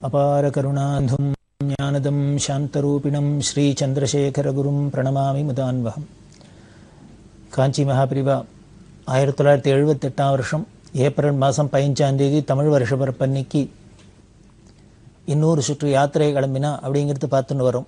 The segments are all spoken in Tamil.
அபார கருணாந்தும் ஞானதம் சாந்தரூபிணம் ஸ்ரீ சந்திரசேகரகுரும் பிரணமாமி முதான்வகம் காஞ்சி மகாபிரிவா ஆயிரத்தி தொள்ளாயிரத்தி எழுபத்தெட்டாம் வருஷம் ஏப்ரல் மாதம் பதினஞ்சாம் தேதி தமிழ் வருஷ பிறப்பன்னைக்கு இன்னொரு சுற்று யாத்திரை கிளம்பினா அப்படிங்கிறது பார்த்துன்னு வரும்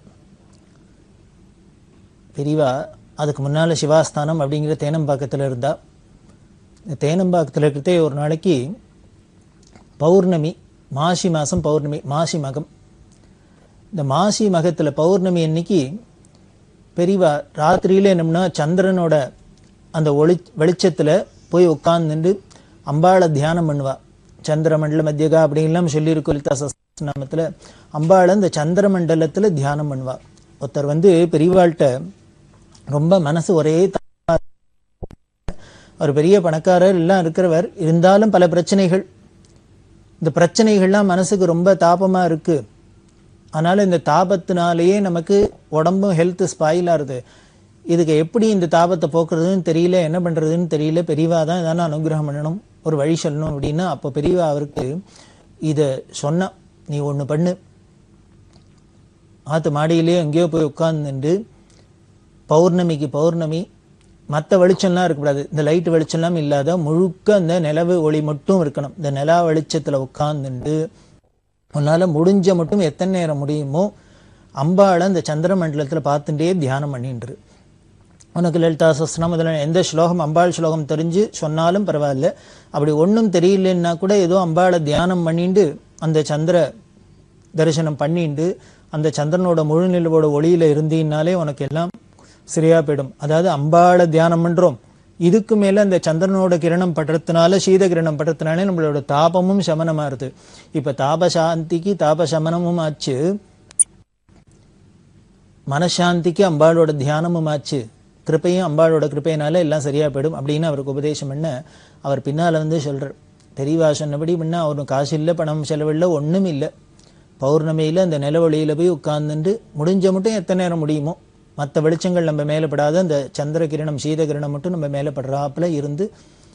பிரிவா அதுக்கு முன்னால் சிவாஸ்தானம் அப்படிங்கிற தேனம்பாக்கத்தில் இருந்தா இந்த தேனம்பாக்கத்தில் இருக்கிறதே ஒரு நாளைக்கு பௌர்ணமி மாசி மாதம் பௌர்ணமி மாசி மகம் இந்த மாசி மகத்தில் பௌர்ணமி அன்னைக்கு பெரியவா ராத்திரியில் என்னம்னா சந்திரனோட அந்த ஒளி வெளிச்சத்தில் போய் உட்கார்ந்துட்டு அம்பாளை தியானம் பண்ணுவா சந்திரமண்டல மத்தியகா அப்படின்லாம் சொல்லியிருக்கோம் லலிதா சஸ்நாமத்தில் அம்பாளை இந்த சந்திரமண்டலத்தில் தியானம் பண்ணுவா ஒருத்தர் வந்து பெரியவாள்கிட்ட ரொம்ப மனசு ஒரே தா- அவர் பெரிய பணக்காரர் எல்லாம் இருக்கிறவர் இருந்தாலும் பல பிரச்சனைகள் இந்த பிரச்சனைகள்லாம் மனசுக்கு ரொம்ப தாபமா இருக்கு அதனால இந்த தாபத்தினாலேயே நமக்கு உடம்பும் ஹெல்த் ஸ்பாயில் ஆகுது இதுக்கு எப்படி இந்த தாபத்தை போக்குறதுன்னு தெரியல என்ன பண்றதுன்னு தெரியல பெரியவா தான் எதனா அனுகிரகம் பண்ணணும் ஒரு வழி சொல்லணும் அப்படின்னா அப்போ பெரியவா அவருக்கு இதை சொன்னா நீ ஒன்று பண்ணு ஆத்து மாடியிலேயே எங்கேயோ போய் உட்கார்ந்துட்டு பௌர்ணமிக்கு பௌர்ணமி மற்ற வெளிச்சம்லாம் இருக்கக்கூடாது இந்த லைட் வெளிச்சம்லாம் இல்லாத முழுக்க அந்த நிலவு ஒளி மட்டும் இருக்கணும் இந்த நிலா வெளிச்சத்தில் உட்கார்ந்துட்டு உன்னால் முடிஞ்ச மட்டும் எத்தனை நேரம் முடியுமோ அம்பாளை இந்த சந்திரமண்டலத்தில் பார்த்துட்டே தியானம் பண்ணிட்டுரு உனக்கு லலிதா சஸ்னம் முதல்ல எந்த ஸ்லோகம் அம்பாள் ஸ்லோகம் தெரிஞ்சு சொன்னாலும் பரவாயில்ல அப்படி ஒன்றும் தெரியலன்னா கூட ஏதோ அம்பாளை தியானம் பண்ணிட்டு அந்த சந்திர தரிசனம் பண்ணிட்டு அந்த சந்திரனோட முழு நிலவோட ஒளியில இருந்தீங்கனாலே உனக்கு எல்லாம் சரியா போயிடும் அதாவது அம்பாளை தியானம் பண்றோம் இதுக்கு மேல அந்த சந்திரனோட கிரணம் படுறதுனால சீத கிரணம் படுறதுனாலே நம்மளோட தாபமும் சமனமாறுது இப்ப தாப சாந்திக்கு தாப சமனமும் ஆச்சு மனசாந்திக்கு அம்பாளோட தியானமும் ஆச்சு கிருப்பையும் அம்பாளோட கிருப்பையினால எல்லாம் சரியா போயிடும் அப்படின்னு அவருக்கு உபதேசம் பண்ண அவர் பின்னால வந்து சொல்றார் பெரியவா சொன்னபடி முன்ன அவருக்கு காசு இல்லை பணம் செலவில்லை ஒண்ணும் இல்லை பௌர்ணமியில அந்த நிலவொளியில போய் உட்கார்ந்துட்டு முடிஞ்ச மட்டும் எத்தனை நேரம் முடியுமோ மற்ற வெளிச்சங்கள் நம்ம மேலே படாத அந்த சந்திர கிரணம் சீத கிரணம் மட்டும் நம்ம மேலே படுறாப்புல இருந்து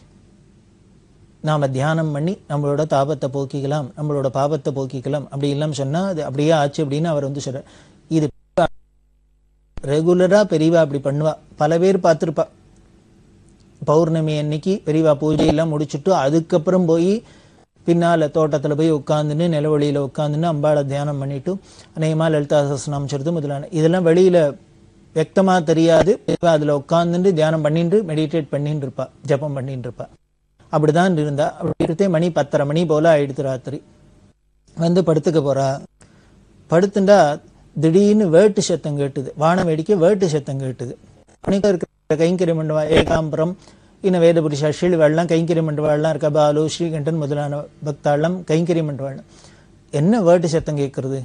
நாம தியானம் பண்ணி நம்மளோட தாபத்தை போக்கிக்கலாம் நம்மளோட பாபத்தை போக்கிக்கலாம் அப்படி எல்லாம் சொன்னா அது அப்படியே ஆச்சு அப்படின்னு அவர் வந்து சொல்றார் இது ரெகுலரா பெரியவா அப்படி பண்ணுவா பல பேர் பார்த்திருப்பா பௌர்ணமி அன்னைக்கு பெரியவா பூஜை எல்லாம் முடிச்சுட்டு அதுக்கப்புறம் போய் பின்னால தோட்டத்துல போய் உட்காந்துன்னு நிலவழியில உட்காந்துன்னு அம்பாளை தியானம் பண்ணிட்டு அநேகமா லலிதா சஸ்நாமம் சொல்றது முதலான இதெல்லாம் வெளியில വ്യക്തமா தெரியாது பெரியவா அதுல உட்காந்துட்டு தியானம் பண்ணிட்டு மெடிடேட் பண்ணிட்டு இருப்பா ஜெபம் பண்ணிட்டு இருப்பா அப்படிதான் இருந்தா அப்படி இருந்தே மணி பத்தரை மணி போல ஆயிடுத்து ராத்திரி வந்து படுத்துக்க போறா படுத்துண்டா திடீர்னு வேட்டு சத்தம் கேட்டுது வான வேடிக்கை வேட்டு சத்தம் கேட்டுது அன்னைக்கு இருக்கிற கைங்கரி மண்டபா ஏகாம்பரம் இன்னும் வேதபுரிஷா ஷீழ்வாள்லாம் கைங்கரி மண்டபாள்லாம் இருக்கா பாலு ஸ்ரீகண்டன் முதலான பக்தாள்லாம் கைங்கரி மண்டபாள் என்ன வேட்டு சத்தம் கேட்கறது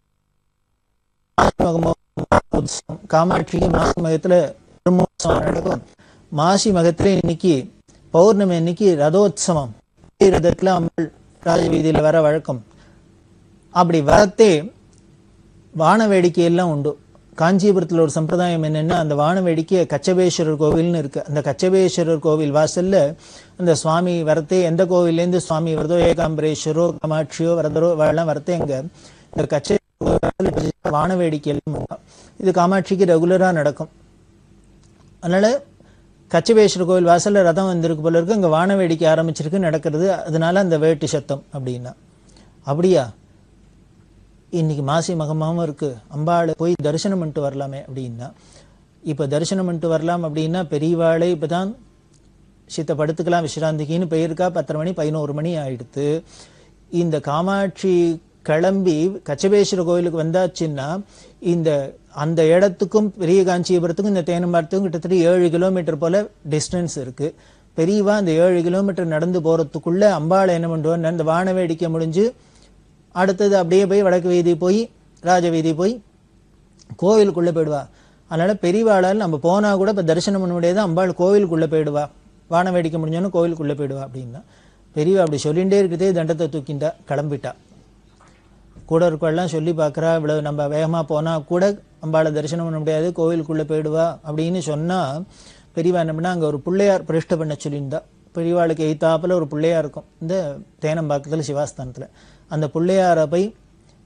உற்சவம். காமாட்சி மாசி மகத்துல பிரம்மோற்சவம் நடக்கும் மாசி மகத்துல இன்னைக்கு பௌர்ணமி அன்னைக்கு ரதோத்சவம் ரதத்துல அம்பாள் ராஜவீதியில வர வழக்கம் அப்படி வரத்தே வான வேடிக்கை எல்லாம் உண்டு காஞ்சிபுரத்துல ஒரு சம்பிரதாயம் என்னன்னா அந்த வான வேடிக்கை கச்சபேஸ்வரர் கோவில்னு இருக்கு அந்த கச்சபேஸ்வரர் கோவில் வாசல்ல அந்த சுவாமி வரத்தே எந்த கோவில்லேருந்து சுவாமி வருதோ ஏகாம்பரேஸ்வரோ காமாட்சியோ வரதரோ எல்லாம் வரத்தே அங்க இந்த கச்ச வான வேடிக்கை எல்லாம் உண்டு. இது காமாட்சிக்கு ரெகுலரா நடக்கும் அதனால கச்சபேஸ்வரர் கோவில் வாசல்ல ரதம் வந்திருக்கு போல இருக்கு அங்க வான வேடிக்கை ஆரம்பிச்சிருக்கு நடக்கிறது அதனால அந்த வேட்டு சத்தம் அப்படின்னா அப்படியா இன்னைக்கு மாசி மகமாவும் இருக்கு அம்பாளை போய் தரிசனம் பண்ணிட்டு வரலாமே அப்படின்னா இப்ப தரிசனம் பண்ணிட்டு வரலாம் அப்படின்னா பெரியவாளே இப்பதான் சித்த படுத்துக்கலாம் விசிராந்திக்கின்னு போயிருக்கா பத்தரை மணி பதினோரு மணி ஆயிடுத்து இந்த காமாட்சி கிளம்பி கச்சபேஸ்வர கோயிலுக்கு வந்தாச்சுன்னா இந்த அந்த இடத்துக்கும் பெரிய காஞ்சிபுரத்துக்கும் இந்த தேனம்பாரத்துக்கும் கிட்டத்தட்ட ஏழு கிலோமீட்டர் போல டிஸ்டன்ஸ் இருக்கு பெரியவா அந்த ஏழு கிலோமீட்டர் நடந்து போறதுக்குள்ள அம்பாளை என்ன பண்ணுவார் இந்த வான வேடிக்கை முடிஞ்சு அடுத்தது அப்படியே போய் வடக்கு வீதி போய் ராஜ வீதி போய் கோவிலுக்குள்ள போயிடுவா அதனால பெரியவாளால் நம்ம போனா கூட இப்ப தரிசனம் பண்ண முடியாது அம்பாள் கோவிலுக்குள்ள போயிடுவா வான வேடிக்கை முடிஞ்சோன்னு கோவிலுக்குள்ள போயிடுவா அப்படின்னா பெரியவா அப்படி சொல்லிகிட்டே இருக்கிறதே தண்டத்தை தூக்கிண்டா கிளம்பிட்டா கூட இருக்கவெல்லாம் சொல்லி பார்க்கறா இவ்வளவு நம்ம வேகமா போனா கூட அம்பாளை தரிசனம் பண்ண முடியாது கோவிலுக்குள்ள போயிடுவா அப்படின்னு சொன்னா பெரியவா என்ன பண்ணா அங்க ஒரு பிள்ளையார் பிரதிஷ்டை பண்ண சொல்லியிருந்தா பெரியவாளுக்கு எய்த்தாப்புல ஒரு பிள்ளையார் இருக்கும் இந்த தேனம்பாக்கத்துல சிவாஸ்தானத்துல அந்த பிள்ளையாரை போய்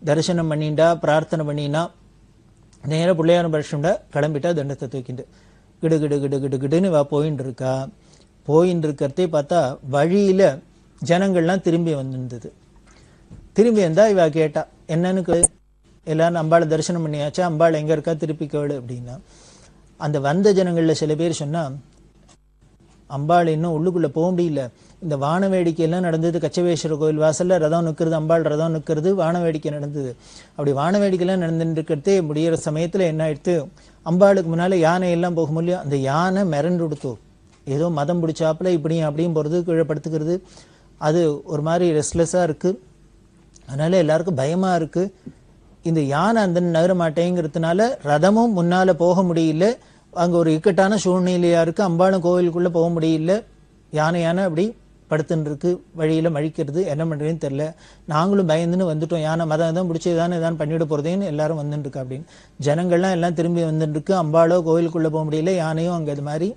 தரிசனம் பண்ணிண்டா பிரார்த்தனை பண்ணினா நேராக பிள்ளையார் பரிசம்டா கிளம்பிட்டா தண்டத்தை தூக்கிட்டு கிடு கிடு கிடு கிடு கிடுன்னு வா போயின்னு இருக்கா போயின்னு இருக்கிறதே பார்த்தா வழியில ஜனங்கள்லாம் திரும்பி வந்திருந்தது திரும்பி வந்தா இவ கேட்டா என்னன்னு கே- எல்லாரும் அம்பாளை தரிசனம் பண்ணியாச்சா அம்பாள் எங்க இருக்கா திருப்பி கேளு அப்படின்னா அந்த வந்த ஜனங்கள்ல சில பேர் சொன்னா அம்பாள் இன்னும் உள்ளுக்குள்ள போக முடியல இந்த வான வேடிக்கை எல்லாம் நடந்தது கச்சவேஸ்வர கோயில் வாசல்ல ரதம் நிற்கிறது அம்பாள் ரதம் நிற்கிறது வான வேடிக்கை நடந்தது அப்படி வான வேடிக்கைலாம் நடந்துட்டு இருக்கிறதே முடியிற சமயத்துல என்ன ஆயிடுத்து அம்பாளுக்கு முன்னால யானை எல்லாம் போக முடியும் அந்த யானை மிரண்டு கொடுத்தோம் ஏதோ மதம் பிடிச்சாப்புல இப்படியும் அப்படியும் போறது கீழே படுத்துக்கிறது அது ஒரு மாதிரி ரெஸ்ட்லெஸ்ஸாக இருக்கு அதனால எல்லாருக்கும் பயமா இருக்கு இந்த யானை அந்த நகர மாட்டேங்கிறதுனால ரதமும் முன்னால போக முடியல அங்க ஒரு இக்கட்டான சூழ்நிலையா இருக்கு அம்பாளும் கோவிலுக்குள்ள போக முடியல யானை யானை அப்படி படுத்துன்னு இருக்கு வழியில மழிக்கிறது என்ன பண்றதுன்னு தெரியல நாங்களும் பயந்துன்னு வந்துட்டோம் யானை மதம் தான் பிடிச்சி ஏதானு ஏதாவது பண்ணிவிட போறதேன்னு எல்லாரும் வந்துட்டு இருக்கா அப்படின்னு ஜனங்கள்லாம் எல்லாம் திரும்பி வந்துட்டு இருக்கு அம்பாளோ கோவிலுக்குள்ள போக முடியல யானையும் அங்க இது மாதிரி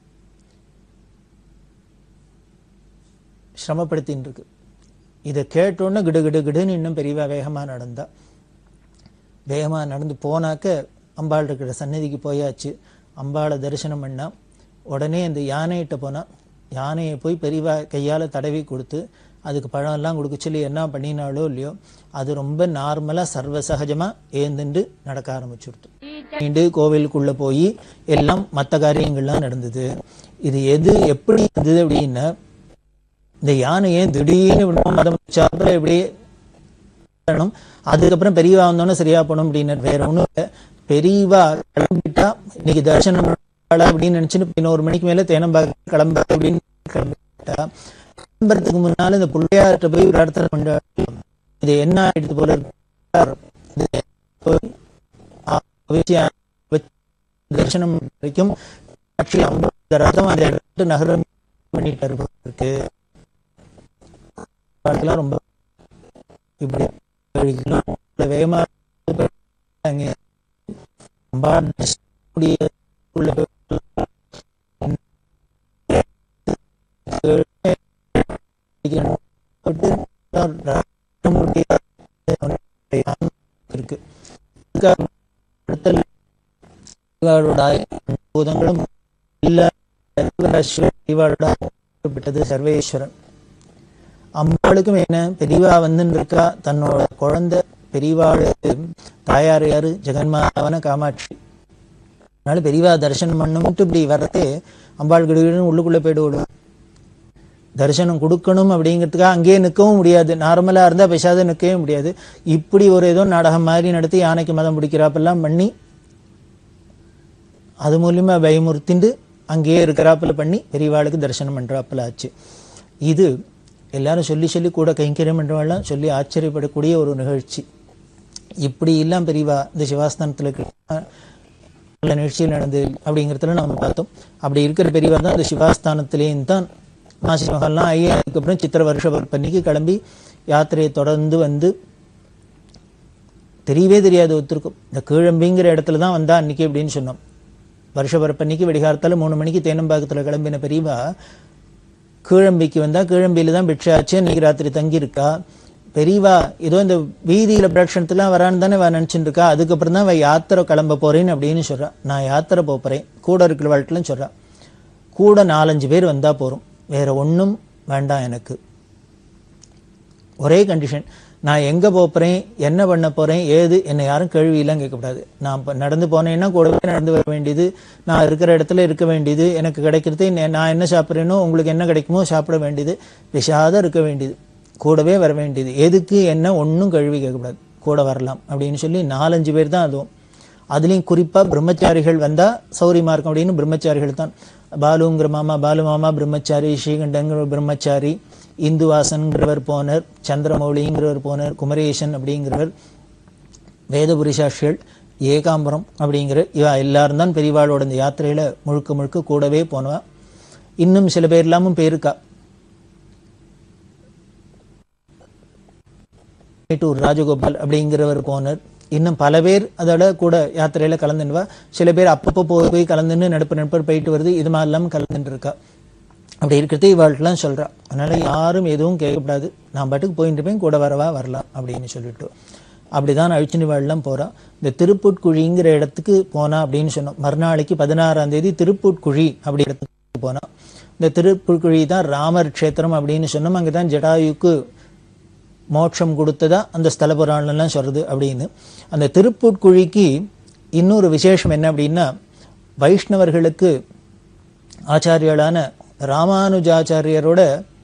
சிரமப்படுத்தின்னு இருக்கு இதை கேட்டோன்னே கிடு கிடு கிடுன்னு இன்னும் பெரியவா வேகமா நடந்தா வேகமா நடந்து போனாக்க அம்பாள் இருக்கிற சந்நிதிக்கு போயாச்சு அம்பாளை தரிசனம் பண்ணா உடனே அந்த யானைகிட்ட போனா யானையை போய் பெரியவா கையால தடவி கொடுத்து அதுக்கு பழம் எல்லாம் கொடுக்க சொல்லி என்ன பண்ணினாலோ இல்லையோ அது ரொம்ப நார்மலா சர்வசகஜமா ஏந்துண்டு நடக்க ஆரம்பிச்சுடுது மீண்டு கோவிலுக்குள்ள போய் எல்லாம் மற்ற காரியங்கள்லாம் நடந்தது இது எது எப்படி இருந்தது அப்படின்னா இந்த யானையை திடீர்னு விடணும் மதம் சாப்பிட இப்படியே வரணும். அதுக்கப்புறம் பெரியவா வந்தோன்னே சரியா போகணும் அப்படின்னு வேற ஒண்ணும் இல்லை பெரியவா கிளம்பிட்டா இன்னைக்கு தரிசனம் பண்ணலாம் அப்படின்னு நினைச்சுட்டு பதினோரு மணிக்கு மேல தேனம்பாக்க கிளம்ப அப்படின்னு கிளம்பிட்டா கிளம்புறதுக்கு முன்னால இந்த பிள்ளையார்கிட்ட போய் பிரார்த்தனை பண்ண இது என்ன ஆயிடுது போல இருக்கு இது போய் ஆ, வச்சு வச்சு தரிசனம் வரைக்கும் ஆக்சுவலி அந்த ரதம் அந்த இடத்து நகரம் பண்ணிட்டாரு போல இருக்கு பாட்டுலாம் ரொம்ப இப்படி வழிகளும் இவ்வளவு வேகமா அங்க அம்பாள் கூடிய உள்ள இருக்கு பூதங்களும் இல்ல இவளோட சர்வேஸ்வரன் அம்பாளுக்கும் என்ன பெரியவா வந்துன்னு இருக்கா தன்னோட குழந்தை பெரியவாளுக்கு தாயார் யாரு ஜெகன்மாதாவன காமாட்சி அதனால பெரியவா தரிசனம் பண்ணும்ட்டு இப்படி வரதே அம்பாள் கிடுகிடுன்னு உள்ளுக்குள்ள போயிட்டு விடும் தரிசனம் கொடுக்கணும் அப்படிங்கிறதுக்காக அங்கேயே நிற்கவும் முடியாது நார்மலா இருந்தா பேசாத நிற்கவே முடியாது இப்படி ஒரு ஏதோ நாடகம் மாதிரி நடத்தி யானைக்கு மதம் பிடிக்கிறாப்பெல்லாம் பண்ணி அது மூலியமா பயமுறுத்திண்டு அங்கேயே இருக்கிறாப்புல பண்ணி பெரியவாளுக்கு தரிசனம் பண்றாப்புல ஆச்சு இது எல்லாரும் சொல்லி சொல்லி கூட கைங்கரியம் பண்றவெல்லாம் சொல்லி ஆச்சரியப்படக்கூடிய ஒரு நிகழ்ச்சி இப்படி எல்லாம் பெரியவா இந்த சிவாஸ்தானத்துல இருக்க நல்ல நிகழ்ச்சியில் நடந்தது அப்படிங்கிறதுல நம்ம பார்த்தோம் அப்படி இருக்கிற பெரியவா தான் இந்த சிவாஸ்தானத்திலேயும் தான் மாசி மகள்லாம் ஐயா அதுக்கப்புறம் சித்திர வருஷ பன்னிக்கு கிளம்பி யாத்திரையை தொடர்ந்து வந்து தெரியவே தெரியாது ஒருத்தருக்கும் இந்த கீழம்பிங்கிற இடத்துல தான் வந்தா அன்னைக்கு அப்படின்னு சொன்னோம் வருஷ பரப்பன்னைக்கு வெடிகாரத்தால மூணு மணிக்கு தேனம்பாக்கத்துல கிளம்பின பெரியவா கீழம்பிக்கு வந்தா கீழம்பியில தான் பிட்சாச்சு இன்னைக்கு ராத்திரி தங்கி இருக்கா பெரியவா ஏதோ இந்த வீதியில பிரதட்சணத்துலாம் வரான்னு தானே அவ நினைச்சுட்டு இருக்கா அதுக்கப்புறம் தான் அவ யாத்திரை கிளம்ப போறேன்னு அப்படின்னு சொல்றா நான் யாத்திரை போப் போறேன் கூட இருக்கிற வாழ்க்கையிலும் சொல்றா கூட நாலஞ்சு பேர் வந்தா போறோம் வேற ஒண்ணும் வேண்டாம் எனக்கு ஒரே கண்டிஷன் நான் எங்க போறேன் என்ன பண்ண போறேன் ஏது என்னை யாரும் கேள்வியெல்லாம் கேட்கக்கூடாது நான் இப்ப நடந்து போனேன்னா கூடவே நடந்து வர வேண்டியது நான் இருக்கிற இடத்துல இருக்க வேண்டியது எனக்கு கிடைக்கிறது நே- நான் என்ன சாப்பிட்றேனோ உங்களுக்கு என்ன கிடைக்குமோ சாப்பிட வேண்டியது விஷாத இருக்க வேண்டியது கூடவே வர வேண்டியது எதுக்கு என்ன ஒன்றும் கேள்வி கேட்கக்கூடாது கூட வரலாம் அப்படின்னு சொல்லி நாலஞ்சு பேர் தான் அதுவும் அதுலயும் குறிப்பா பிரம்மச்சாரிகள் வந்தா சௌரியமா இருக்கும் அப்படின்னு பிரம்மச்சாரிகள் தான் பாலுங்கிற மாமா பாலு மாமா பிரம்மச்சாரி ஸ்ரீகண்டங்கிற பிரம்மச்சாரி இந்துவாசன்கிறவர் போனர் சந்திரமௌலிங்கிறவர் போனர் குமரேசன் அப்படிங்கிறவர் வேதபுரிசாட்சிகள் ஏகாம்பரம் அப்படிங்கிற இவ எல்லாரும் தான் பெரியவாளோட இந்த யாத்திரையில முழுக்க முழுக்க கூடவே போனவா இன்னும் சில பேர் இல்லாமல் பேருக்கா மேட்டூர் ராஜகோபால் அப்படிங்கிறவர் போனர் இன்னும் பல பேர் அதோட கூட யாத்திரையில கலந்துடுவா சில பேர் அப்பப்போ போய் போய் கலந்துன்னு நடுப்பு நடுப்பு போயிட்டு வருது இது மாதிரி எல்லாம் கலந்துட்டு இருக்கா அப்படி இருக்கிறது இவாள்கிட்டலாம் சொல்றா அதனால யாரும் எதுவும் கேட்கக்கூடாது நான் பாட்டுக்கு போயிட்டு இருப்பேன் கூட வரவா வரலாம் அப்படின்னு சொல்லிட்டு அப்படிதான் அழிச்சினிவாள்லாம் போறா இந்த திருப்புட்குழிங்கிற இடத்துக்கு போனா அப்படின்னு சொன்னோம் மறுநாளைக்கு பதினாறாம் தேதி திருப்புட்குழி அப்படி இடத்துக்கு போனா இந்த திருப்புட்குழி தான் ராமர் க்ஷேத்திரம் அப்படின்னு சொன்னோம் அங்கதான் ஜடாயுக்கு மோட்சம் கொடுத்ததா அந்த ஸ்தல புராணம்லாம் சொல்றது அப்படின்னு அந்த திருப்புட்குழிக்கு இன்னொரு விசேஷம் என்ன அப்படின்னா வைஷ்ணவர்களுக்கு ஆச்சாரியர்களான ராமானுஜாச்சாரியரோட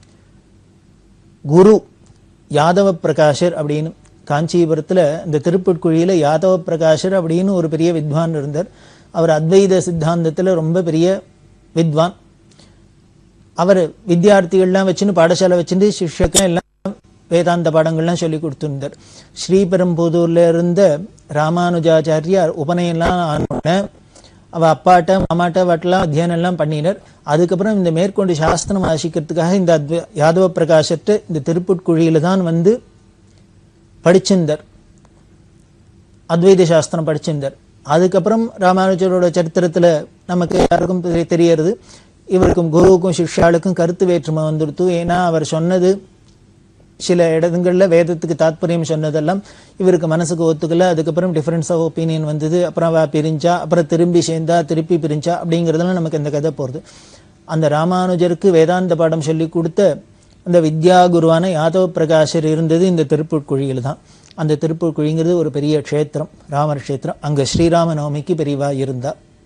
குரு யாதவ பிரகாஷர் அப்படின்னு காஞ்சிபுரத்தில் இந்த திருப்புட்குழியில் யாதவ பிரகாஷர் அப்படின்னு ஒரு பெரிய வித்வான் இருந்தார் அவர் அத்வைத சித்தாந்தத்தில் ரொம்ப பெரிய வித்வான் அவர் வித்தியார்த்திகள்லாம் வச்சுன்னு பாடசாலை வச்சுட்டு சிஷ்யக்கம் எல்லாம் வேதாந்த பாடங்கள்லாம் சொல்லி கொடுத்துருந்தார் ஸ்ரீபெரும்புதூர்ல இருந்த ராமானுஜாச்சாரியார் உபநயம்லாம் ஆனோடனே அவ அப்பாட்ட மாமாட்ட வாட்டெல்லாம் அத்தியானம் எல்லாம் பண்ணினார் அதுக்கப்புறம் இந்த மேற்கொண்டு சாஸ்திரம் வாசிக்கிறதுக்காக இந்த அத்வ யாதவ பிரகாசத்தை இந்த திருப்புட்குழியில தான் வந்து படிச்சிருந்தார் அத்வைத சாஸ்திரம் படிச்சிருந்தார் அதுக்கப்புறம் ராமானுஜரோட சரித்திரத்துல நமக்கு யாருக்கும் தெரி- தெரியறது இவருக்கும் குருவுக்கும் சிஷ்யாளுக்கும் கருத்து வேற்றுமை வந்துடுத்து ஏன்னா அவர் சொன்னது சில இடங்கள்ல வேதத்துக்கு தாத்பரியம் சொன்னதெல்லாம் இவருக்கு மனசுக்கு ஒத்துக்கல அதுக்கப்புறம் டிஃபரன்ஸ் ஆஃப் ஒப்பீனியன் வந்தது அப்புறம் அவ பிரிஞ்சா அப்புறம் திரும்பி சேர்ந்தா திருப்பி பிரிஞ்சா அப்படிங்கிறதெல்லாம் நமக்கு இந்த கதை போறது அந்த ராமானுஜருக்கு வேதாந்த பாடம் சொல்லி கொடுத்த அந்த வித்யா குருவான யாதவ பிரகாஷர் இருந்தது இந்த திருப்புட்குழியில் தான் அந்த திருப்புட்குழிங்கிறது ஒரு பெரிய க்ஷேத்திரம் ராமர் க்ஷேத்திரம் அங்க ஸ்ரீராம நவமிக்கு பெரியவா இருந்தா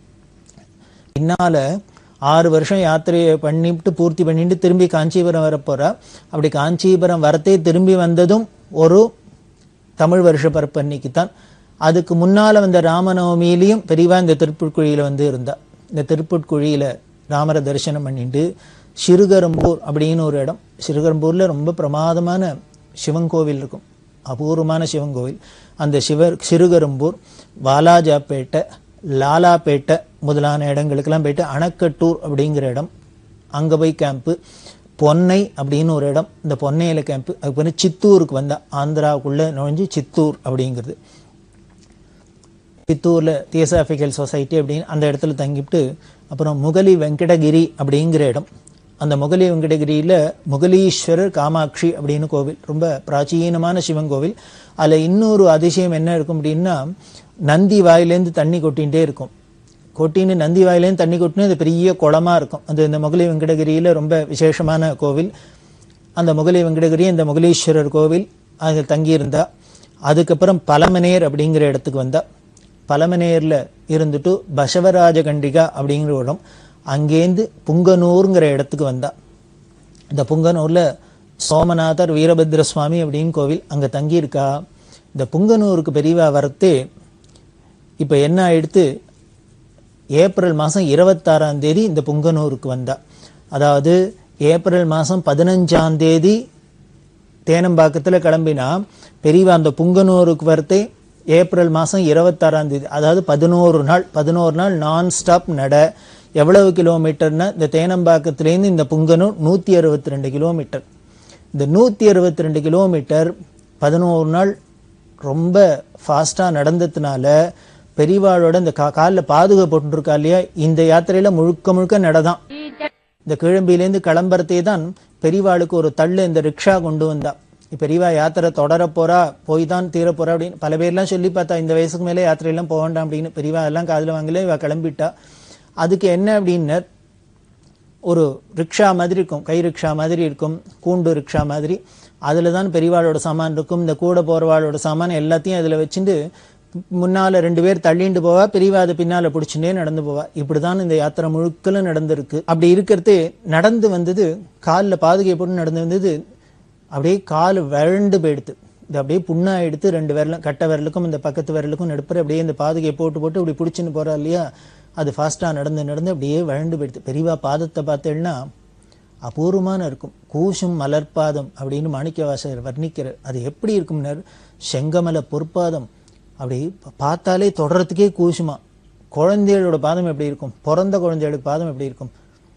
பின்னால ஆறு வருஷம் யாத்திரையை பண்ணிட்டு பூர்த்தி பண்ணிட்டு திரும்பி காஞ்சிபுரம் வரப்போறா அப்படி காஞ்சிபுரம் வரத்தே திரும்பி வந்ததும் ஒரு தமிழ் வருஷ பரப்பு அன்னைக்கு தான் அதுக்கு முன்னால வந்த ராமநவமியிலையும் பெரியவா இந்த திருப்புட்குழியில வந்து இருந்தா இந்த திருப்புட்குழியில ராமரை தரிசனம் பண்ணிட்டு சிறுகரம்பூர் அப்படின்னு ஒரு இடம் சிறுகரம்பூர்ல ரொம்ப பிரமாதமான சிவன் கோவில் இருக்கும் அபூர்வமான சிவன் கோவில் அந்த சிவர் சிறுகரும்பூர் வாலாஜாப்பேட்டை லாலாப்பேட்டை முதலான இடங்களுக்கெல்லாம் போயிட்டு அணக்கட்டூர் அப்படிங்கிற இடம் அங்க போய் கேம்ப்பு பொன்னை அப்படின்னு ஒரு இடம் இந்த பொன்னையில கேம்ப்பு அதுக்கப்புறம் சித்தூருக்கு வந்தா ஆந்திராவுக்குள்ள நுழைஞ்சு சித்தூர் அப்படிங்கிறது சித்தூர்ல தியோசாபிக்கல் சொசைட்டி அப்படின்னு அந்த இடத்துல தங்கிட்டு அப்புறம் முகலி வெங்கடகிரி அப்படிங்கிற இடம் அந்த முகலி வெங்கடகிரியில முகலீஸ்வரர் காமாட்சி அப்படின்னு கோவில் ரொம்ப பிராச்சீனமான சிவன் கோவில் அதுல இன்னொரு அதிசயம் என்ன இருக்கும் அப்படின்னா நந்தி வாயிலேருந்து தண்ணி கொட்டிகிட்டே இருக்கும் கொட்டின்னு நந்தி வாயிலேருந்து தண்ணி கொட்டினு அது பெரிய குளமா இருக்கும் அது இந்த முகலி வெங்கடகிரியில ரொம்ப விசேஷமான கோவில் அந்த முகலி வெங்கடகிரி இந்த முகலீஸ்வரர் கோவில் அங்க தங்கியிருந்தா அதுக்கப்புறம் பலமனேர் அப்படிங்கிற இடத்துக்கு வந்தா பலமனேர்ல இருந்துட்டு பசவராஜ கண்டிகா அப்படிங்கிற ஒரு இடம் அங்கேருந்து புங்கனூருங்கிற இடத்துக்கு வந்தா இந்த புங்கனூர்ல சோமநாதர் வீரபத்ர சுவாமி அப்படின்னு கோவில் அங்க தங்கியிருக்கா இந்த புங்கனூருக்கு பெரியவா வரத்தே இப்ப என்ன ஆயிடுத்து ஏப்ரல் மாதம் இருபத்தாறாம் தேதி இந்த புங்கனூருக்கு வந்தா அதாவது ஏப்ரல் மாதம் பதினஞ்சாம் தேதி தேனம்பாக்கத்தில் கிளம்பினா பெரியவா அந்த புங்கனூருக்கு வரத்தே ஏப்ரல் மாதம் இருபத்தாறாம் தேதி அதாவது பதினோரு நாள் பதினோரு நாள் நான் ஸ்டாப் நட எவ்வளவு கிலோமீட்டர்னா இந்த தேனம்பாக்கத்துலேருந்து இந்த புங்கனூர் நூற்றி அறுபத்தி ரெண்டு கிலோமீட்டர் இந்த நூற்றி அறுபத்தி ரெண்டு கிலோமீட்டர் பதினோரு நாள் ரொம்ப ஃபாஸ்ட்டாக நடந்ததுனால பெரியவாளோட இந்த கா காலில் பாதுகா போட்டுருக்கா இல்லையா இந்த யாத்திரையில முழுக்க முழுக்க நடதான் இந்த கிழம்பிலேருந்து கிளம்புறதே தான் பெரியவாளுக்கு ஒரு தள்ளு இந்த ரிக்ஷா கொண்டு வந்தா பெரியவா யாத்திரை தொடர போறா போய் தான் தீர போறா அப்படின்னு பல பேர்லாம் சொல்லி பார்த்தா இந்த வயசுக்கு மேலே யாத்திரையெல்லாம் போக வேண்டாம் அப்படின்னு பெரியவா எல்லாம் காதுல வாங்கல இவ கிளம்பிட்டா அதுக்கு என்ன அப்படின்னு ஒரு ரிக்ஷா மாதிரி இருக்கும் கை ரிக்ஷா மாதிரி இருக்கும் கூண்டு ரிக்ஷா மாதிரி அதில் தான் பெரியவாளோட சாமான் இருக்கும் இந்த கூட போகிறவாளோட சாமான் எல்லாத்தையும் அதில் வச்சுட்டு முன்னால் ரெண்டு பேர் தள்ளிண்டு போவா பெரியவா அதை பின்னால் பிடிச்சுட்டே நடந்து போவா இப்படி தான் இந்த யாத்திரை முழுக்கல நடந்திருக்கு அப்படி இருக்கிறது நடந்து வந்தது காலில் பாதுகை போட்டு நடந்து வந்தது அப்படியே கால் வறண்டு போயிடுது இது அப்படியே புண்ணா எடுத்து ரெண்டு விரலும் கட்டை விரலுக்கும் இந்த பக்கத்து விரலுக்கும் நடுப்புற அப்படியே இந்த பாதுகையை போட்டு போட்டு இப்படி பிடிச்சின்னு போறா இல்லையா அது ஃபாஸ்ட்டாக நடந்து நடந்து அப்படியே வழண்டு போயிடுது பெரியவா பாதத்தை பார்த்தேன்னா அபூர்வமான இருக்கும் கூசும் மலர்பாதம் அப்படின்னு மாணிக்கவாசகர் வர்ணிக்கிறார் அது எப்படி இருக்கும்னார் செங்கமல பொற்பாதம் அப்படி பார்த்தாலே தொடர்றதுக்கே கூசுமா குழந்தைகளோட பாதம் எப்படி இருக்கும் பிறந்த குழந்தைகளோட பாதம் எப்படி இருக்கும்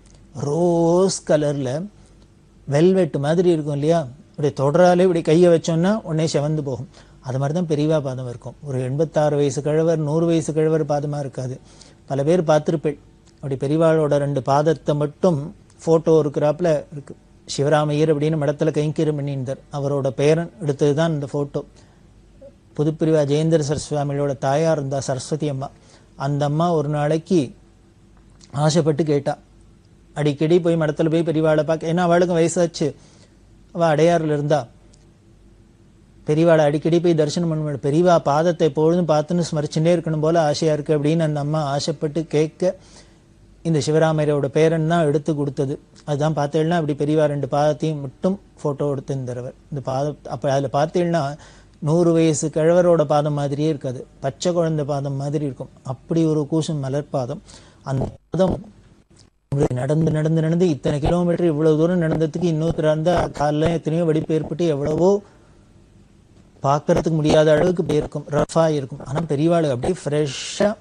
ரோஸ் கலர்ல வெல்வெட் மாதிரி இருக்கும் இல்லையா இப்படி தொடராலே இப்படி கையை வச்சோம்னா உடனே செவந்து போகும் அது மாதிரி தான் பெரியவா பாதம் இருக்கும் ஒரு எண்பத்தாறு வயசு கிழவர் நூறு வயசு கிழவர் பாதமா இருக்காது பல பேர் பார்த்திருப்பேன் அப்படி பெரியவாளோட ரெண்டு பாதத்தை மட்டும் போட்டோ இருக்கிறாப்புல இருக்கு சிவராமையர் அப்படின்னு மடத்துல கைங்கீரம் பண்ணியிருந்தார் அவரோட பேரன் எடுத்தது தான் இந்த போட்டோ புதுப்பிரிவா ஜெயேந்திர சரஸ்வாமியோட தாயார் இருந்தா சரஸ்வதி அம்மா அந்த அம்மா ஒரு நாளைக்கு ஆசைப்பட்டு கேட்டா அடிக்கடி போய் மடத்துல போய் பெரியவாளை பார்க்க ஏன்னா அவளுக்கும் வயசாச்சு அவ அடையாறுல இருந்தா பெரியவாளை அடிக்கடி போய் தரிசனம் பண்ண முடியும் பெரியவா பாதத்தை எப்பொழுதும் பார்த்துன்னு ஸ்மரிச்சுட்டே இருக்கணும் போல ஆசையா இருக்கு அப்படின்னு அந்த அம்மா ஆசைப்பட்டு கேட்க இந்த சிவராமையரோட பேரன் தான் எடுத்து கொடுத்தது அதுதான் பார்த்தேன்னா அப்படி பெரியவா ரெண்டு பாதத்தையும் மட்டும் போட்டோ எடுத்திருந்தவர் இந்த பாதம் அப்ப அதுல பார்த்தீங்கன்னா நூறு வயசு கிழவரோட பாதம் மாதிரியே இருக்காது பச்சை குழந்தை பாதம் மாதிரி இருக்கும் அப்படி ஒரு கூசும் மலர் பாதம் அந்த பாதம் உங்களுக்கு நடந்து நடந்து நடந்து இத்தனை கிலோமீட்டர் இவ்வளவு தூரம் நடந்ததுக்கு இன்னொருத்தர் இருந்தா காலில் எத்தனையோ வெடிப்பு ஏற்பட்டு எவ்வளவோ பார்க்கறதுக்கு முடியாத அளவுக்கு போயிருக்கும் ரஃபா இருக்கும் ஆனா பெரியவாளுக்கு அப்படியே ஃப்ரெஷ்ஷா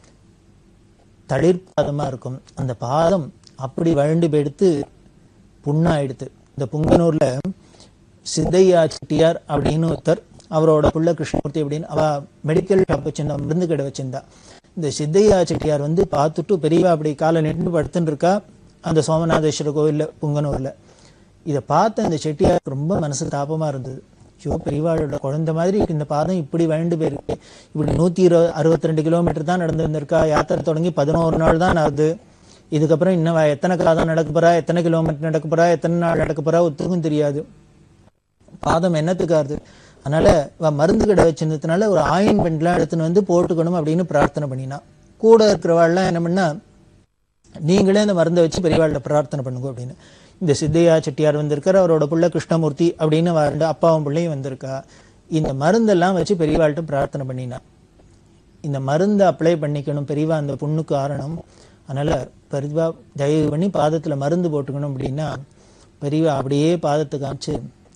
தளிர்பாதமா இருக்கும் அந்த பாதம் அப்படி வழண்டு போயிடுத்து புண்ணாயிடுத்து இந்த புங்கனூர்ல சித்தையா செட்டியார் அப்படின்னு ஒருத்தர் அவரோட புள்ள கிருஷ்ணமூர்த்தி அப்படின்னு அவ மெடிக்கல் ஷாப் வச்சிருந்தா மருந்து கடை வச்சிருந்தா இந்த சித்தையா செட்டியார் வந்து பார்த்துட்டு பெரியவா அப்படி காலை நின்று படுத்துன்னு இருக்கா அந்த சோமநாதேஸ்வரர் கோவில்ல புங்கனூர்ல இதை பார்த்த அந்த செட்டியாருக்கு ரொம்ப மனசு தாபமா இருந்தது ஐயோ பெரியவாளோட குழந்தை மாதிரி இருக்கு இந்த பாதம் இப்படி வழண்டு போயிருக்கு இப்படி நூத்தி இருபது அறுபத்தி ரெண்டு கிலோமீட்டர் தான் நடந்து வந்திருக்கா யாத்திரை தொடங்கி பதினோரு நாள் தான் ஆகுது இதுக்கப்புறம் இன்னும் அவ எத்தனை காதம் நடக்க போறா எத்தனை கிலோமீட்டர் நடக்க போறா எத்தனை நாள் நடக்க போறா ஒத்துக்கும் தெரியாது பாதம் என்னத்துக்காருது அதனால இவ மருந்து கடை வச்சிருந்ததுனால ஒரு ஆயின் பெண்ட்லாம் எடுத்துன்னு வந்து போட்டுக்கணும் அப்படின்னு பிரார்த்தனை பண்ணினா கூட இருக்கிறவாள்லாம் என்ன பண்ணா நீங்களே இந்த மருந்தை வச்சு பெரியவாள்கிட்ட பிரார்த்தனை பண்ணுங்க அப்படின்னு இந்த சித்தையா செட்டியார் வந்திருக்கார் அவரோட புள்ள கிருஷ்ணமூர்த்தி அப்படின்னு ரெண்டு அப்பாவும் பிள்ளையும் வந்திருக்கா இந்த மருந்தெல்லாம் வச்சு பெரியவாள்கிட்ட பிரார்த்தனை பண்ணினா இந்த மருந்தை அப்ளை பண்ணிக்கணும் பெரியவா அந்த புண்ணுக்கு காரணம் அதனால பெரியவா தயவு பண்ணி பாதத்துல மருந்து போட்டுக்கணும் அப்படின்னா பெரியவா அப்படியே பாதத்தை காமிச்சு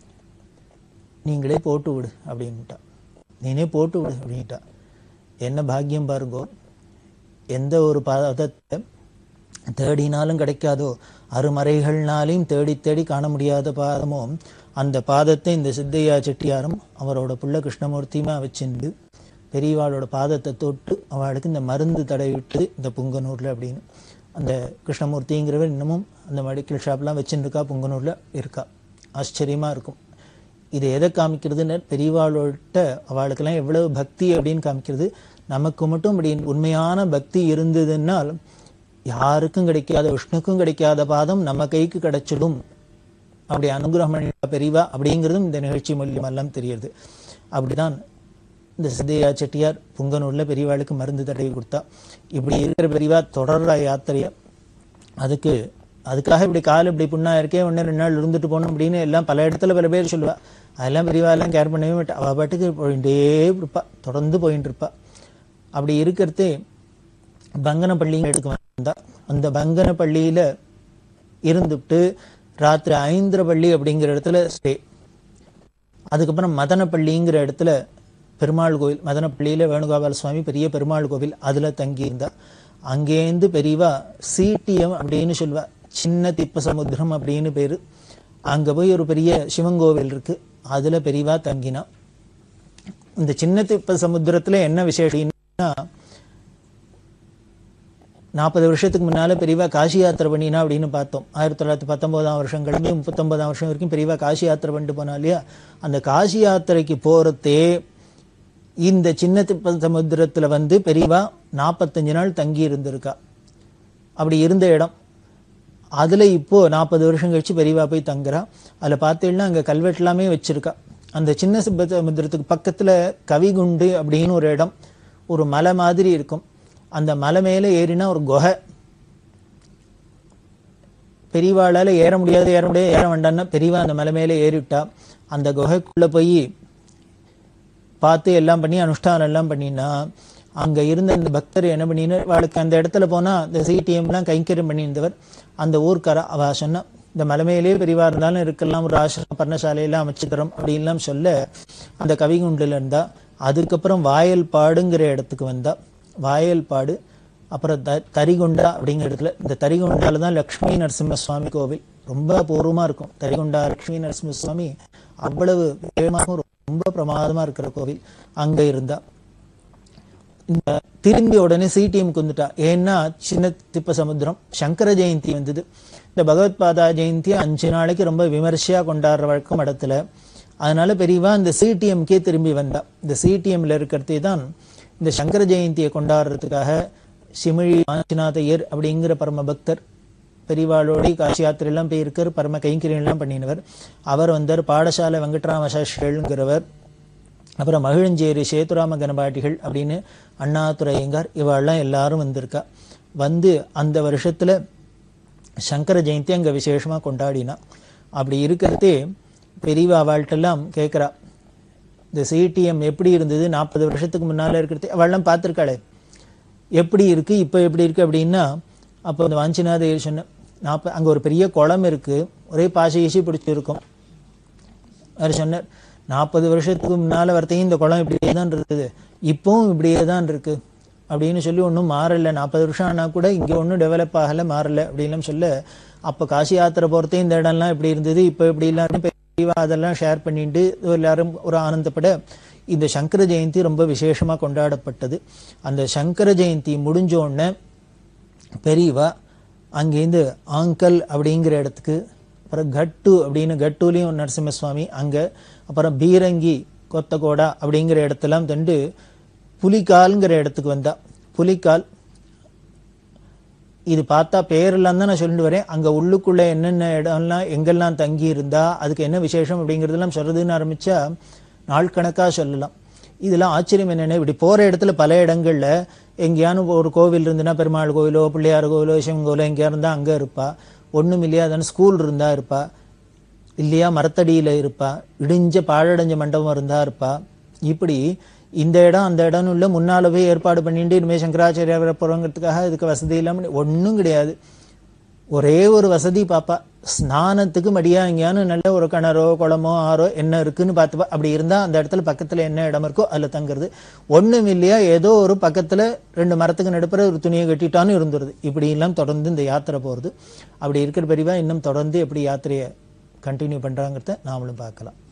நீங்களே போட்டு விடு அப்படின்ட்டா நீனே போட்டு விடு அப்படின்ட்டா என்ன பாக்கியம் பாருங்கோ எந்த ஒரு பாதத்தை தேடினாலும் கிடைக்காதோ அருமறைகள்னாலையும் தேடி தேடி காண முடியாத பாதமோ அந்த பாதத்தை இந்த சித்தையா செட்டியாரும் அவரோட புள்ள கிருஷ்ணமூர்த்தியுமா வச்சிருந்து பெரியவாளோட பாதத்தை தொட்டு அவளுக்கு இந்த மருந்து தடவிட்டு இந்த புங்கனூர்ல அப்படின்னு அந்த கிருஷ்ணமூர்த்திங்கிறவர் இன்னமும் அந்த மெடிக்கல் ஷாப்லாம் வச்சுருக்கா புங்கனூர்ல இருக்கா ஆச்சரியமா இருக்கும் இது எதை காமிக்கிறதுன்னு பெரியவாளோட்ட அவளுக்கெல்லாம் எவ்வளவு பக்தி அப்படின்னு காமிக்கிறது நமக்கு மட்டும் அப்படி உண்மையான பக்தி இருந்ததுன்னால் யாருக்கும் கிடைக்காத விஷ்ணுக்கும் கிடைக்காத பாதம் நம்ம கைக்கு கிடைச்சிடும் அப்படி அனுகிரகம் பண்ணிட்ட பெரியவா அப்படிங்கிறதும் இந்த நிகழ்ச்சி மூலியமெல்லாம் தெரியுது அப்படிதான் இந்த சித்தையா செட்டியார் புங்கனூர்ல பெரியவாளுக்கு மருந்து தடவி கொடுத்தா இப்படி இருக்கிற பெரியவா தொடர்ற யாத்திரைய அதுக்கு அதுக்காக இப்படி கால் இப்படி புண்ணா இருக்கே ஒன்று ரெண்டு நாள் இருந்துட்டு போகணும் அப்படின்னு எல்லாம் பல இடத்துல பல பேர் சொல்லுவா அதெல்லாம் பெரியவா எல்லாம் கேர் பண்ணவே மாட்டா அவள் பாட்டுக்கு போயிட்டே இருப்பா தொடர்ந்து போயிட்டு இருப்பா அப்படி இருக்கிறதே பங்கனப்பள்ளிங்க எடுக்க வந்தா அந்த பங்கனப்பள்ளியில இருந்துட்டு ராத்திரி ஐந்திரப்பள்ளி அப்படிங்கிற இடத்துல ஸ்டே அதுக்கப்புறம் மதனப்பள்ளிங்கிற இடத்துல பெருமாள் கோவில் மதனப்பள்ளியில வேணுகோபால சுவாமி பெரிய பெருமாள் கோவில் அதுல தங்கி இருந்தா அங்கேருந்து பெரியவா சிடிஎம் அப்படின்னு சொல்லுவா சின்ன திப்ப சமுத்திரம் அப்படின்னு பேரு அங்க போய் ஒரு பெரிய சிவங்கோவில் இருக்கு அதுல பெரியவா தங்கினா இந்த சின்ன திப்ப சமுத்திரத்துல என்ன விசேஷம்னா நாற்பது வருஷத்துக்கு முன்னால பெரியவா காசி யாத்திரை பண்ணினா அப்படின்னு பார்த்தோம் ஆயிரத்தி தொள்ளாயிரத்தி பத்தொன்பதாம் வருஷம் கிளம்பி முப்பத்தொன்பதாம் வருஷம் வரைக்கும் பெரியவா காசி யாத்திரை பண்ணிட்டு போனா இல்லையா அந்த காசி யாத்திரைக்கு போறதே இந்த சின்ன திப்ப சமுத்திரத்துல வந்து பெரியவா நாற்பத்தஞ்சு நாள் தங்கி இருந்திருக்கா அப்படி இருந்த இடம் அதுல இப்போ நாற்பது வருஷம் கழிச்சு பெரியவா போய் தங்குறா அதுல பார்த்தீங்கன்னா அங்க கல்வெட்டு எல்லாமே வச்சிருக்கா அந்த சின்ன சிப்ப சமுத்திரத்துக்கு பக்கத்துல கவிகுண்டு அப்படின்னு ஒரு இடம் ஒரு மலை மாதிரி இருக்கும் அந்த மலை மேல ஏறினா ஒரு குகை பெரியவாளால ஏற முடியாது ஏற முடியாது ஏற வேண்டாம்னா பெரியவா அந்த மலை மேல ஏறிவிட்டா அந்த குகைக்குள்ள போய் பார்த்து எல்லாம் பண்ணி அனுஷ்டானம் எல்லாம் பண்ணினா அங்க இருந்த இந்த பக்தர் என்ன பண்ணினா அவளுக்கு அந்த இடத்துல போனா இந்த சிடிஎம்லாம் கைங்கரியம் பண்ணியிருந்தவர் அந்த ஊர்க்கார அவ சொன்னா இந்த மலைமையிலே பெரியவா இருந்தாலும் இருக்கலாம் ஒரு ஆசிரம பர்ணசாலையெல்லாம் அமைச்சுக்கிறோம் அப்படின்லாம் சொல்ல அந்த கவிகுண்டில் இருந்தா அதுக்கப்புறம் வாயல்பாடுங்கிற இடத்துக்கு வந்தா வாயல்பாடு அப்புறம் த தரிகுண்டா அப்படிங்கிற இடத்துல இந்த தரிகுண்டால தான் லக்ஷ்மி நரசிம்ம சுவாமி கோவில் ரொம்ப அபூர்வமா இருக்கும் தரிகுண்டா லக்ஷ்மி நரசிம்ம சுவாமி அவ்வளவு வேகமாகவும் ரொம்ப பிரமாதமா இருக்கிற கோவில் அங்க இருந்தா இந்த திரும்பி உடனே சிடிஎம்க்கு வந்துட்டா ஏன்னா சின்ன திப்ப சமுத்திரம் சங்கர ஜெயந்தி வந்தது இந்த பகவத் பாதா ஜெயந்தி அஞ்சு நாளைக்கு ரொம்ப விமர்சையா கொண்டாடுற வழக்கம் இடத்துல அதனால பெரியவா இந்த சிடிஎம்கே திரும்பி வந்தா இந்த சிடிஎம்ல இருக்கிறதே தான் இந்த சங்கர ஜெயந்தியை கொண்டாடுறதுக்காக சிமிழி ஆஞ்சிநாதையர் அப்படிங்கிற பரம பக்தர் பெரியவாளோடி காசி யாத்திரையெல்லாம் போயிருக்கார் பரம கைங்கரியெல்லாம் பண்ணினவர் அவர் வந்தார் பாடசாலை வெங்கட்ராமசாஸ்திரிங்கிறவர் அப்புறம் மகிழஞ்சேரி சேதுராம கணபாட்டிகள் அப்படின்னு அண்ணாதுரையங்கார் இவாள்லாம் எல்லாரும் வந்திருக்கா வந்து அந்த வருஷத்துல சங்கர ஜெயந்தி அங்க விசேஷமா கொண்டாடினா அப்படி இருக்கிறதே பெரியவா அவள்கிட்டெல்லாம் கேட்குறா இந்த சிடிஎம் எப்படி இருந்தது நாற்பது வருஷத்துக்கு முன்னால இருக்கிறது அவள்லாம் பார்த்துருக்காளே எப்படி இருக்கு இப்போ எப்படி இருக்கு அப்படின்னா அப்போ அந்த வாஞ்சிநாதையர் சொன்ன நாற்ப அங்கே ஒரு பெரிய குளம் இருக்கு ஒரே பாசி ஈசி பிடிச்சிருக்கும் அவர் சொன்னார் நாற்பது வருஷத்துக்கு முன்னால வரத்தையும் இந்த குளம் இப்படியே தான் இருக்குது இப்பவும் இப்படியே தான் இருக்கு அப்படின்னு சொல்லி ஒன்றும் மாறல நாற்பது வருஷம் ஆனா கூட இங்கே ஒன்றும் டெவலப் ஆகலை மாறல அப்படின்லாம் சொல்ல அப்போ காசி யாத்திரை போகிறதே இந்த இடம்லாம் இப்படி இருந்தது இப்போ இப்படி இல்லாமல் பெரியவா அதெல்லாம் ஷேர் பண்ணிட்டு எல்லாரும் ஒரு ஆனந்தப்பட இந்த சங்கர ஜெயந்தி ரொம்ப விசேஷமா கொண்டாடப்பட்டது அந்த சங்கர ஜெயந்தி முடிஞ்ச உடனே பெரியவா அங்கேருந்து ஆங்கல் அப்படிங்கிற இடத்துக்கு அப்புறம் கட்டு அப்படின்னு கட்டுலையும் நரசிம்மசுவாமி அங்கே அப்புறம் பீரங்கி கொத்தகோடா அப்படிங்கிற இடத்தெல்லாம் தண்டு புலிக்கால்ங்கிற இடத்துக்கு வந்தா புலிக்கால் இது பார்த்தா பேரெல்லாம் தான் நான் சொல்லிட்டு வரேன் அங்கே உள்ளுக்குள்ளே என்னென்ன இடம்லாம் எங்கெல்லாம் தங்கி இருந்தா அதுக்கு என்ன விசேஷம் அப்படிங்கிறதெல்லாம் சொல்றதுன்னு ஆரம்பிச்சா நாள் கணக்காக சொல்லலாம் இதெல்லாம் ஆச்சரியம் என்னென்ன இப்படி போகிற இடத்துல பல இடங்கள்ல எங்கேயானு ஒரு கோவில் இருந்துன்னா பெருமாள் கோவிலோ பிள்ளையார் கோவிலோ சிவன் கோவிலோ எங்கேயா இருந்தால் அங்கே இருப்பா ஒன்றும் இல்லையா தானே ஸ்கூல் இருந்தா இருப்பா இல்லையா மரத்தடியில் இருப்பா இடிஞ்ச பாழடைஞ்ச மண்டபம் இருந்தா இருப்பா இப்படி இந்த இடம் அந்த இடம்னு உள்ள முன்னால போய் ஏற்பாடு பண்ணிட்டு இனிமேல் சங்கராச்சாரியா வர போகிறோங்கிறதுக்காக இதுக்கு வசதி இல்லாமல் ஒன்றும் கிடையாது ஒரே ஒரு வசதி பாப்பா ஸ்நானத்துக்கு மடியா எங்கேயானு நல்ல ஒரு கிணறோ குளமோ ஆறோ என்ன இருக்குன்னு பார்த்துப்பா அப்படி இருந்தா அந்த இடத்துல பக்கத்துல என்ன இடம் இருக்கோ அதுல தங்குறது ஒண்ணும் இல்லையா ஏதோ ஒரு பக்கத்துல ரெண்டு மரத்துக்கு நடுப்புற ஒரு துணியை கட்டிட்டான்னு இருந்துருது இப்படி எல்லாம் தொடர்ந்து இந்த யாத்திரை போறது அப்படி இருக்கிற பெரியவா இன்னும் தொடர்ந்து எப்படி யாத்திரையை கண்டினியூ பண்றாங்கிறத நாமளும் பார்க்கலாம்